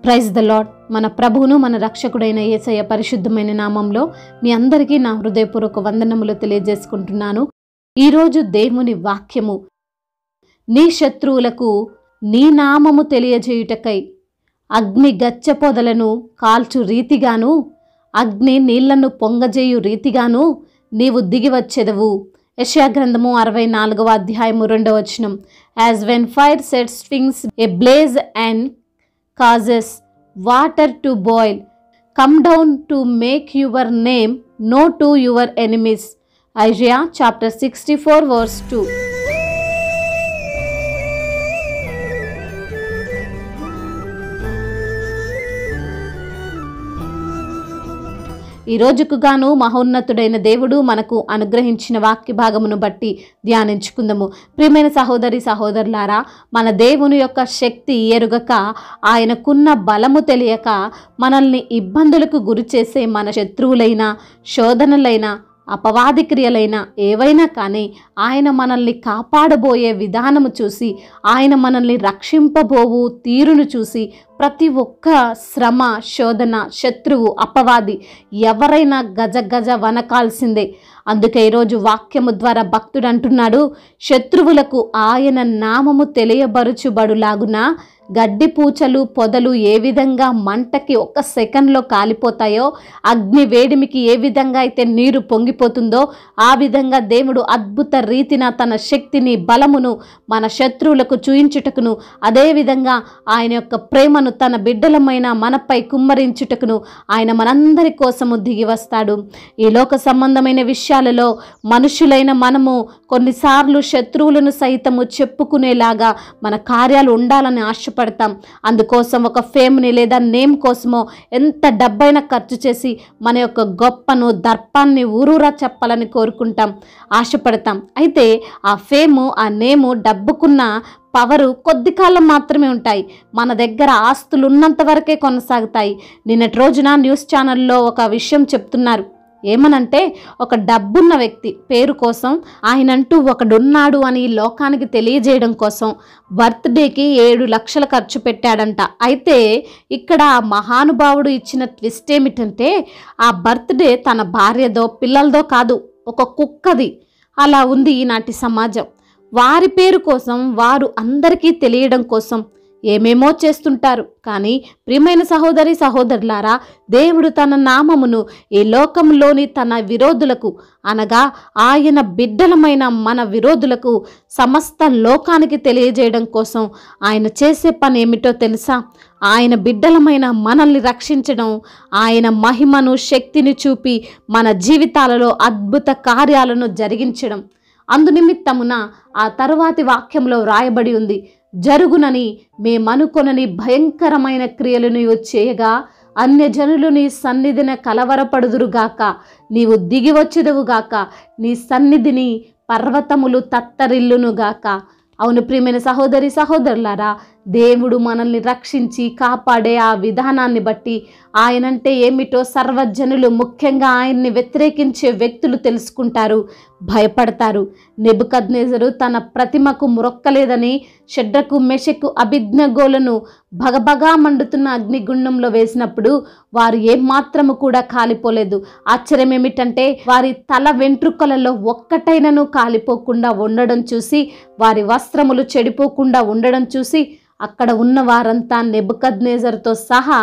Praise the lord మన ప్రభువును మన రక్షకుడైన యేసయ్య పరిశుద్ధమైన నామంలో మీ అందరికీ నా హృదయపూర్వక వందనములు తెలియజేసుకుంటున్నాను ఈరోజు దేవుని వాక్యము నీ శత్రువులకు నీ నామము తెలియజేయుటకై అగ్ని గచ్చ పొదలను కాల్చు రీతిగాను అగ్ని నీళ్లను పొంగజేయు రీతిగాను నీవు దిగివచ్చెదవు యెషయా గ్రంథము అరవై నాలుగవ అధ్యాయము రెండవ వచనం as when fire set swings ablaze and causes water to boil. Come down to make your name known to your enemies. Isaiah chapter 64, verse 2. ఈ రోజుకు గాను మహోన్నతుడైన దేవుడు మనకు అనుగ్రహించిన వాక్య భాగమును బట్టి ధ్యానించుకుందాము ప్రియమైన సహోదరి సహోదరులారా మన దేవుని యొక్క శక్తి ఎరుగక ఆయనకున్న బలము తెలియక మనల్ని ఇబ్బందులకు గురి చేసే మన శత్రువులైన శోధనలైన అపవాది క్రియలైన ఏవైనా కానీ ఆయన మనల్ని కాపాడబోయే విధానము చూసి ఆయన మనల్ని రక్షింపబోవు తీరును చూసి ప్రతి ఒక్క శ్రమ శోధన శత్రువు అపవాది ఎవరైనా గజ గజ వనకాల్సిందే అందుకే ఈరోజు వాక్యము ద్వారా భక్తుడు అంటున్నాడు శత్రువులకు ఆయన నామము తెలియబరుచుబడులాగున గడ్డి పూచలు పొదలు ఏ విధంగా మంటకి ఒక్క సెకండ్లో కాలిపోతాయో అగ్ని వేడిమికి ఏ విధంగా అయితే నీరు పొంగిపోతుందో ఆ విధంగా దేవుడు అద్భుత రీతిన తన శక్తిని బలమును మన శత్రువులకు చూయించుటకును అదేవిధంగా ఆయన యొక్క ప్రేమను తన బిడ్డలమైన మనపై కుమ్మరించుటకును ఆయన మనందరి కోసము దిగి వస్తాడు ఈ లోక సంబంధమైన విషయాలలో మనుషులైన మనము కొన్నిసార్లు శత్రువులను సైతము చెప్పుకునేలాగా మన కార్యాలు ఉండాలని ఆశపడతాం అందుకోసం ఒక ఫేమ్ని లేదా నేమ్ కోసమో ఎంత డబ్బైనా ఖర్చు చేసి మన యొక్క గొప్పను దర్పాన్ని ఊరూరా చెప్పాలని కోరుకుంటాం ఆశపడతాం అయితే ఆ ఫేము ఆ నేము డబ్బుకున్న పవరు కొద్ది కాలం మాత్రమే ఉంటాయి మన దగ్గర ఆస్తులు ఉన్నంత వరకే కొనసాగుతాయి నిన్నటి రోజున న్యూస్ ఛానల్లో ఒక విషయం చెప్తున్నారు ఏమనంటే ఒక డబ్బున్న వ్యక్తి పేరు కోసం ఆయనంటూ ఒకడున్నాడు అని ఈ లోకానికి తెలియజేయడం కోసం బర్త్డేకి ఏడు లక్షలు ఖర్చు పెట్టాడంట అయితే ఇక్కడ ఆ మహానుభావుడు ఇచ్చిన ట్విస్ట్ ఏమిటంటే ఆ బర్త్డే తన భార్యదో పిల్లలదో కాదు ఒక కుక్కది అలా ఉంది ఈనాటి సమాజం వారి పేరు కోసం వారు అందరికీ తెలియడం కోసం ఏమేమో చేస్తుంటారు కానీ ప్రియమైన సహోదరి సహోదరులారా దేవుడు తన నామమును ఈ లోకంలోని తన విరోధులకు అనగా ఆయన బిడ్డలమైన మన విరోధులకు సమస్త లోకానికి తెలియజేయడం కోసం ఆయన చేసే పని ఏమిటో తెలుసా ఆయన బిడ్డలమైన మనల్ని రక్షించడం ఆయన మహిమను శక్తిని చూపి మన జీవితాలలో అద్భుత కార్యాలను జరిగించడం అందునిమిత్తమున ఆ తరువాతి వాక్యంలో వ్రాయబడి ఉంది జరుగునని మేమనుకొనని భయంకరమైన క్రియలు నీవు చేయగా అన్యజనులు నీ సన్నిధిన కలవరపడుదురుగాక నీవు దిగి వచ్చెదవుగాక నీ సన్నిధిని పర్వతములు తత్తరిల్లునుగాక అవును ప్రియమైన సహోదరి సహోదరులారా దేవుడు మనల్ని రక్షించి కాపాడే ఆ విధానాన్ని బట్టి ఆయనంటే ఏమిటో సర్వజనులు ముఖ్యంగా ఆయన్ని వ్యతిరేకించే వ్యక్తులు తెలుసుకుంటారు భయపడతారు నెబుకద్నేజరు తన ప్రతిమకు మొరక్కలేదని షడ్రకు మెషకు అభిజ్ఞగోలను భగభగా మండుతున్న అగ్నిగుండంలో వేసినప్పుడు వారు ఏమాత్రము కూడా కాలిపోలేదు ఆశ్చర్యం ఏమిటంటే వారి తల వెంట్రుకలలో ఒక్కటైనను కాలిపోకుండా ఉండడం చూసి వారి వస్త్రములు చెడిపోకుండా ఉండడం చూసి అక్కడ ఉన్న వారంతా నెబుకద్నేజర్తో సహా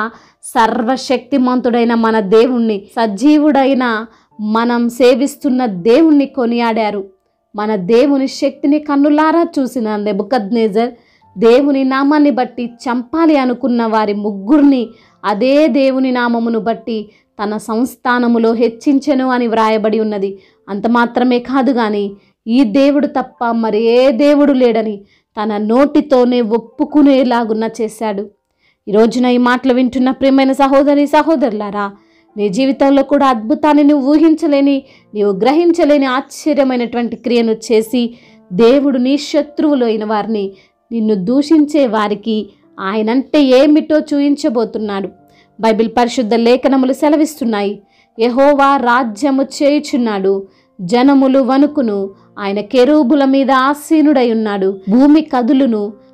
సర్వశక్తిమంతుడైన మన దేవుణ్ణి సజీవుడైన మనం సేవిస్తున్న దేవుణ్ణి కొనియాడారు మన దేవుని శక్తిని కన్నులారా చూసిన నెబుకద్నేజర్ దేవుని నామాన్ని బట్టి చంపాలి అనుకున్న వారి ముగ్గురిని అదే దేవుని నామమును బట్టి తన సంస్థానములో హెచ్చించెను అని వ్రాయబడి ఉన్నది అంత మాత్రమే కాదు కానీ ఈ దేవుడు తప్ప మరి ఏ దేవుడు లేడని తన నోటితోనే ఒప్పుకునేలాగున్న చేశాడు ఈ రోజున ఈ మాటలు వింటున్న ప్రియమైన సహోదరి సహోదరులారా నీ జీవితంలో కూడా అద్భుతాన్ని నువ్వు ఊహించలేని నీవు గ్రహించలేని ఆశ్చర్యమైనటువంటి క్రియను చేసి దేవుడు నీ శత్రువులు అయిన వారిని నిన్ను దూషించే వారికి ఆయనంటే ఏమిటో చూయించబోతున్నాడు బైబిల్ పరిశుద్ధ లేఖనములు సెలవిస్తున్నాయి యెహోవా రాజ్యము చేయుచున్నాడు జనములు వణుకును ఆయన కెరూబుల మీద ఆసీనుడై ఉన్నాడు భూమి కదులును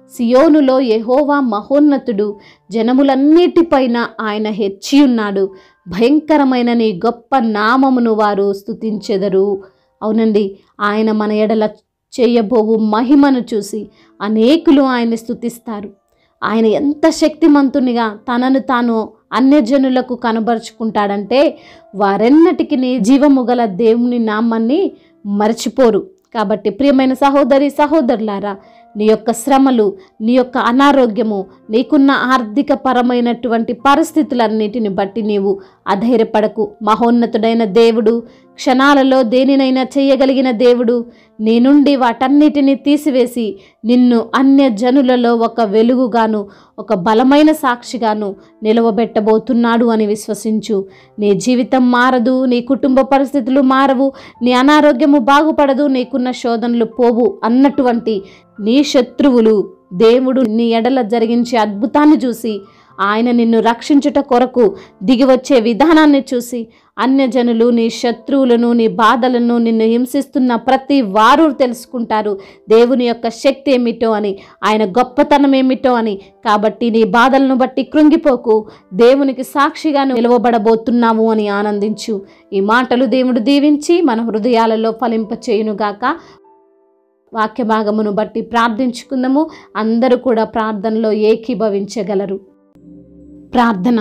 సియోనులో యెహోవా మహోన్నతుడు జనములన్నిటిపైన ఆయన హెచ్చి ఉన్నాడు భయంకరమైన నీ గొప్ప నామమును వారు స్తుతించెదరు అవునండి ఆయన మన ఎడల చేయబోవు మహిమను చూసి అనేకులు ఆయన్ని స్తుతిస్తారు ఆయన ఎంత శక్తిమంతునిగా తనను తాను అన్యజనులకు కనబరుచుకుంటాడంటే వారెన్నటికి నీ జీవము గల దేవుని నామాన్ని మరచిపోరు కాబట్టి ప్రియమైన సహోదరి సహోదరులారా నీ యొక్క శ్రమలు నీ యొక్క అనారోగ్యము నీకున్న ఆర్థిక పరమైనటువంటి పరిస్థితులన్నిటిని బట్టి నీవు అధైర్యపడకు మహోన్నతుడైన దేవుడు క్షణాలలో దేనినైనా చేయగలిగిన దేవుడు నీ నుండి వాటన్నిటిని తీసివేసి నిన్ను అన్య జనులలో ఒక వెలుగుగాను ఒక బలమైన సాక్షిగాను నిలవబెట్టబోతున్నాడు అని విశ్వసించు నీ జీవితం మారదు నీ కుటుంబ పరిస్థితులు మారవు నీ అనారోగ్యము బాగుపడదు నీకున్న శోధనలు పోవు అన్నటువంటి నీ శత్రువులు దేవుడు నీ ఎడల జరిగించే అద్భుతాన్ని చూసి ఆయన నిన్ను రక్షించుట కొరకు దిగివచ్చే విధానాన్ని చూసి అన్యజనులు నీ శత్రువులను నీ బాధలను నిన్ను హింసిస్తున్న ప్రతి వారు తెలుసుకుంటారు దేవుని యొక్క శక్తి ఏమిటో అని ఆయన గొప్పతనం ఏమిటో అని కాబట్టి నీ బాధలను బట్టి కృంగిపోకు దేవునికి సాక్షిగా నువ్వు నిలవబడబోతున్నావు అని ఆనందించు ఈ మాటలు దేవుడు దీవించి మన హృదయాలలో ఫలింపచేయునుగాక వాక్య భాగమును బట్టి ప్రార్థించుకుందాము అందరూ కూడా ప్రార్థనలో ఏకీభవించగలరు ప్రార్థన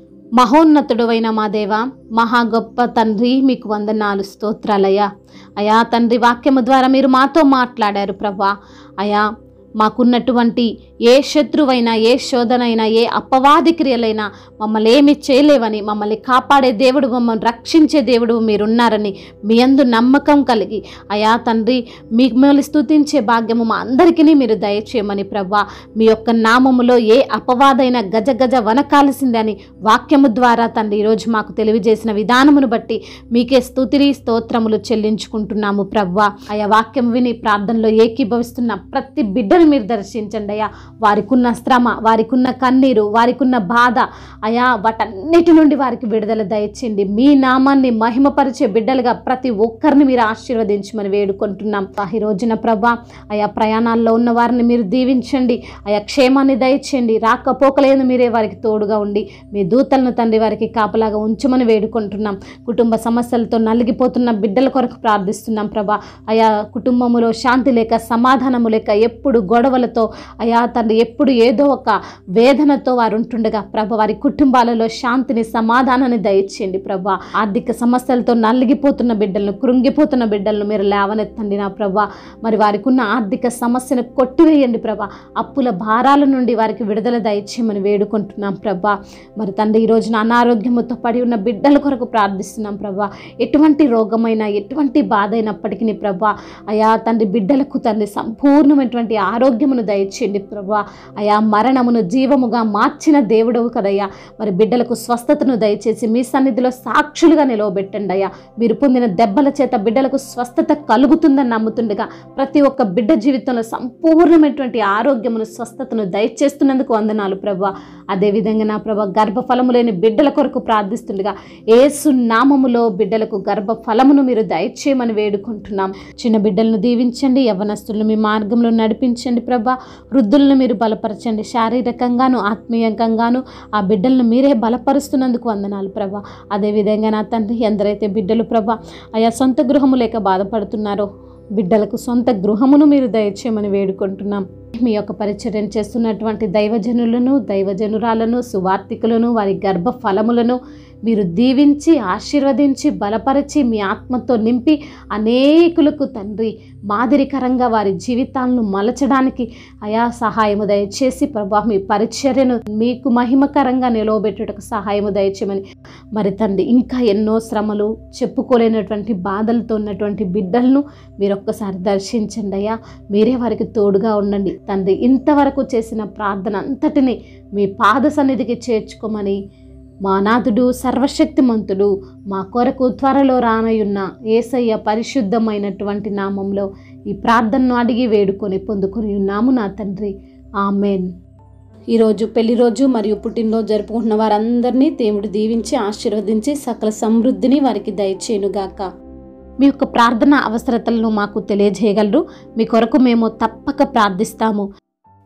మహోన్నతుడైన మా దేవ మహా గొప్ప తండ్రి మీకు వందనాలు స్తోత్రాలయ్యా అయా తండ్రి వాక్యము ద్వారా మీరు మాతో మాట్లాడారు ప్రభా అయా మాకున్నటువంటి ఏ శత్రువైనా ఏ శోధనైనా ఏ అపవాది క్రియలైనా మమ్మల్ని ఏమి చేయలేవని మమ్మల్ని కాపాడే దేవుడు మమ్మల్ని రక్షించే దేవుడు మీరున్నారని మీ అందు నమ్మకం కలిగి అయా తండ్రి మిమ్మల్ని స్తుతించే భాగ్యము మా అందరికీ మీరు దయచేయమని ప్రభా మీ యొక్క నామములో ఏ అపవాదైన గజ గజ వనకాల్సిందని వాక్యము ద్వారా తండ్రి ఈరోజు మాకు తెలియజేసిన విధానమును బట్టి మీకే స్తుతిని స్తోత్రములు చెల్లించుకుంటున్నాము ప్రవ్వా అయా వాక్యం విని ప్రార్థనలో ఏకీభవిస్తున్న ప్రతి బిడ్డను మీరు దర్శించండి అయ్యా వారికున్న శ్రమ వారికున్న కన్నీరు వారికున్న బాధ అయా వాటన్నిటి నుండి వారికి విడుదల దయచేయండి మీ నామాన్ని మహిమపరిచే బిడ్డలుగా ప్రతి ఒక్కరిని మీరు ఆశీర్వదించమని వేడుకుంటున్నాం ఈ రోజున ప్రభా అయా ప్రయాణాల్లో ఉన్న వారిని మీరు దీవించండి అయా క్షేమాన్ని దయచేయండి రాకపోకలేదు మీరే వారికి తోడుగా ఉండి మీ దూతలను తండ్రి వారికి కాపలాగా ఉంచమని వేడుకుంటున్నాం కుటుంబ సమస్యలతో నలిగిపోతున్న బిడ్డల కొరకు ప్రార్థిస్తున్నాం ప్రభా అయా కుటుంబములో శాంతి లేక సమాధానము లేక ఎప్పుడు గొడవలతో అయా తండ్రి ఎప్పుడు ఏదో ఒక వేదనతో వారు ఉంటుండగా ప్రభ వారి కుటుంబాలలో శాంతిని సమాధానాన్ని దయచేయండి ప్రభా ఆర్థిక సమస్యలతో నలిగిపోతున్న బిడ్డలను కృంగిపోతున్న బిడ్డలను మీరు లేవనెత్తండి నా ప్రభా మరి వారికి ఉన్న ఆర్థిక సమస్యను కొట్టివేయండి ప్రభా అప్పుల భారాల నుండి వారికి విడుదల దయచేయమని వేడుకుంటున్నాం ప్రభా మరి తండ్రి ఈ రోజున అనారోగ్యముతో పడి ఉన్న బిడ్డల కొరకు ప్రార్థిస్తున్నాం ప్రభా ఎటువంటి రోగమైనా ఎటువంటి బాధ అయినప్పటికీ ప్రభా అయా తండ్రి బిడ్డలకు తండ్రి సంపూర్ణమైనటువంటి ఆరోగ్యమును దయచేయండి ప్రభా అయా మరణమును జీవముగా మార్చిన దేవుడవు కదయ్యా మరి బిడ్డలకు స్వస్థతను దయచేసి మీ సన్నిధిలో సాక్షులుగా నిలవబెట్టండి అయ్యా మీరు పొందిన దెబ్బల చేత బిడ్డలకు స్వస్థత కలుగుతుందని నమ్ముతుండగా ప్రతి ఒక్క బిడ్డ జీవితంలో సంపూర్ణమైనటువంటి ఆరోగ్యమును స్వస్థతను దయచేస్తున్నందుకు వందనాలు ప్రభా అదేవిధంగా నా ప్రభా గర్భఫలము లేని బిడ్డల కొరకు ప్రార్థిస్తుండగా ఏసు నామములో బిడ్డలకు గర్భఫలమును మీరు దయచేయమని వేడుకుంటున్నాం చిన్న బిడ్డలను దీవించండి యవనస్తులను మీ మార్గంలో నడిపించండి ప్రభా వృద్ధులను మీరు బలపరచండి శారీరకంగాను ఆత్మీయంగాను ఆ బిడ్డలను మీరే బలపరుస్తున్నందుకు వందనాలు ప్రభా అదేవిధంగా నా తండ్రి ఎందరైతే బిడ్డలు ప్రభా అయా సొంత గృహము లేక బాధపడుతున్నారో బిడ్డలకు సొంత గృహమును మీరు దయచేయమని వేడుకుంటున్నాం మీ యొక్క పరిచర్యం చేస్తున్నటువంటి దైవజనులను దైవజనురాలను సువార్థికులను వారి గర్భ ఫలములను మీరు దీవించి ఆశీర్వదించి బలపరిచి మీ ఆత్మతో నింపి అనేకులకు తండ్రి మాదిరికరంగా వారి జీవితాలను మలచడానికి అయా సహాయము దయచేసి ప్రభా మీ పరిచర్యను మీకు మహిమకరంగా నిలవబెట్టుటకు సహాయము దయచేయమని మరి తండ్రి ఇంకా ఎన్నో శ్రమలు చెప్పుకోలేనటువంటి బాధలతో ఉన్నటువంటి బిడ్డలను మీరు ఒక్కసారి దర్శించండి అయ్యా మీరే వారికి తోడుగా ఉండండి తండ్రి ఇంతవరకు చేసిన ప్రార్థన అంతటిని మీ పాద సన్నిధికి చేర్చుకోమని మా నాథుడు సర్వశక్తిమంతుడు మా కొరకు త్వరలో రానయున్న ఏసయ్య పరిశుద్ధమైనటువంటి నామంలో ఈ ప్రార్థనను అడిగి వేడుకొని పొందుకొని ఉన్నాము నా తండ్రి ఆమెన్ ఈరోజు పెళ్లి రోజు మరియు పుట్టినరోజు జరుపుకుంటున్న వారందరినీ దేవుడు దీవించి ఆశీర్వదించి సకల సమృద్ధిని వారికి దయచేయునుగాక మీ యొక్క ప్రార్థన అవసరతలను మాకు తెలియజేయగలరు మీ కొరకు మేము తప్పక ప్రార్థిస్తాము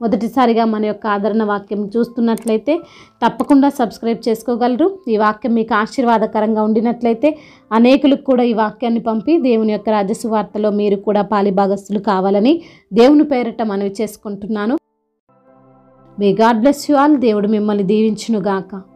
మొదటిసారిగా మన యొక్క ఆదరణ వాక్యం చూస్తున్నట్లయితే తప్పకుండా సబ్స్క్రైబ్ చేసుకోగలరు ఈ వాక్యం మీకు ఆశీర్వాదకరంగా ఉండినట్లయితే అనేకులకు కూడా ఈ వాక్యాన్ని పంపి దేవుని యొక్క రాజస్సు వార్తలో మీరు కూడా పాలిభాగస్తులు కావాలని దేవుని పేరిట మనవి చేసుకుంటున్నాను may God bless you all దేవుడు మిమ్మల్ని దీవించునుగాక